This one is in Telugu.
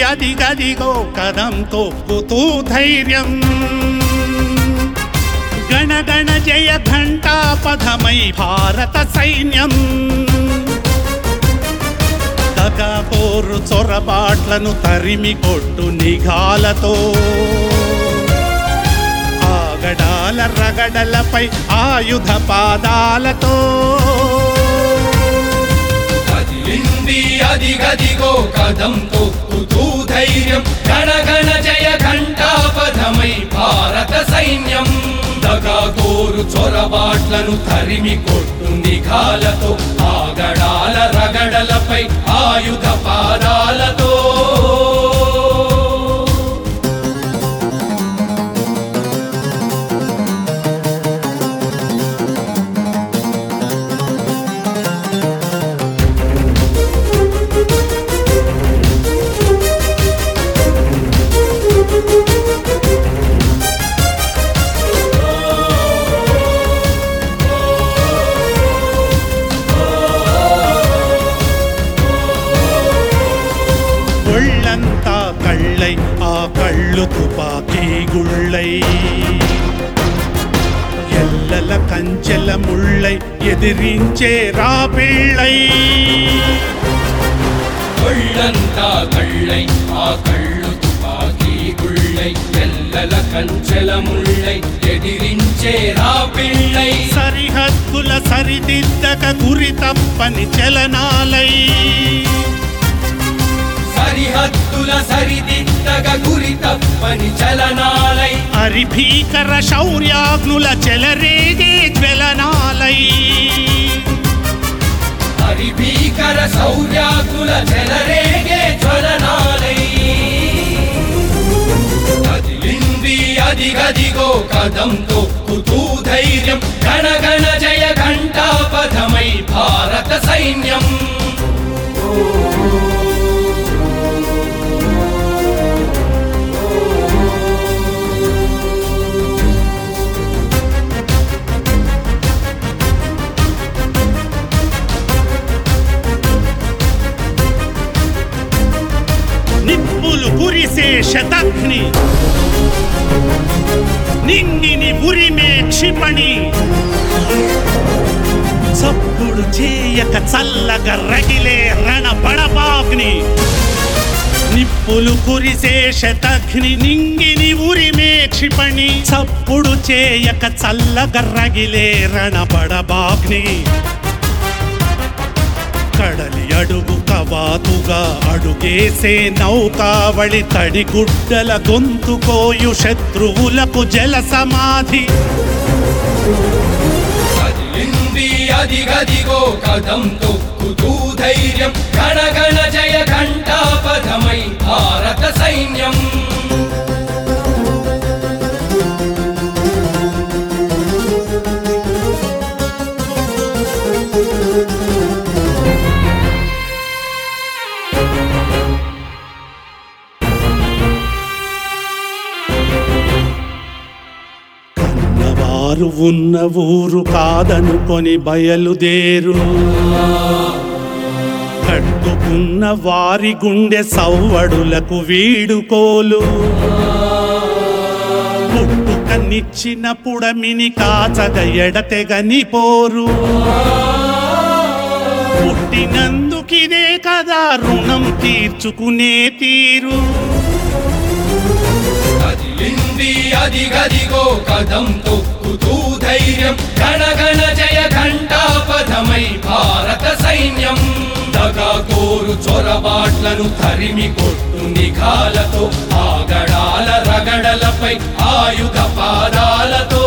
అదిగదిగో కదం తొక్కుతూ ధైర్యం గణగణ జయ ఘంటా పథమై భారత సైన్యం దగా పోరు చొరబాట్లను తరిమి కొట్టు నిఘాలతో ఆగడాల రగడలపై ఆయుధ పాదాలతో కదిలింది అదిగదిగో కదం తొక్కుతూ ధైర్యం గణగణ జయ ఘంటాపథమై భారత సైన్యం దగాకోరు చొరబాట్లను తరిమి కొట్టు నిఘాలతో ఆగడాల రగడలపై ఆయుధ పాదాలతో ఒళ్ళంతా కళ్ళై ఆ కళ్ళు తుపాకీ గుళ్ళై ఎల్లల కంచెల ముళ్ళై ఎదిరించే రాపిళ్ళై ఒళ్ళంతా కళ్ళై ఆ కళ్ళు తుపాకీ గుళ్ళై ఎల్లల కంచెల ముళ్ళై ఎదిరించే రాపిళ్ళై సరిహద్దుల సరిదిద్దక గురి తప్పని చలనాలై సరిహద్దుల సరిదిద్దగ గురి తప్పని చలనాలై అరిభీకర శౌర్యాగ్నుల చెలరేగే జ్వలనాలై హరిభీకర శౌర్యాకుల చెలరేగే జ్వలనాలై కదిలింది అదిగదిగో కదం తొక్కుతూ ధైర్యం గణగణ జయ ఘంటాపథమై భారత సైన్యం నిప్పులు కురిసే శతఘ్ని నింగిని ఉరిమే క్షిపణి చప్పుడు చేయక చల్లగా రగిలే రణ బడబాగ్ని నిప్పులు కురిసే శతఘ్ని నింగిని ఉరిమే క్షిపణి చప్పుడు చేయక చల్లగా రగిలే రణ బడబాగ్ని కడలి అడుగు కవాతుగా అడుగేసే నౌకావళి తడిగుడ్డల గొంతుకోయు శత్రువులకు జల సమాధి కదిలింది అదిగదిగో కదం తొక్కుతూ ధైర్యం గణగణ జయ ఘంటాపథమై భారత సైన్యం కన్నవారు ఉన్న ఊరు కాదనుకొని బయలుదేరు కట్టుకున్న వారి గుండె సవ్వడులకు వీడుకోలు పుట్టుకనిచ్చిన పుడమిని కాచగ ఎడతెగని పోరు పుట్టినందుకిదే కదా రుణం తీర్చుకునే తీరు కదిలింది అదిగదిగో కదం తొక్కుతూ ధైర్యం గణగణ జయ ఘంటాపథమై భారత సైన్యం దగాకోరు చొరబాట్లను తరిమి కొట్టు నిఘాలతో ఆగడాల రగడలపై ఆయుధ పాదాలతో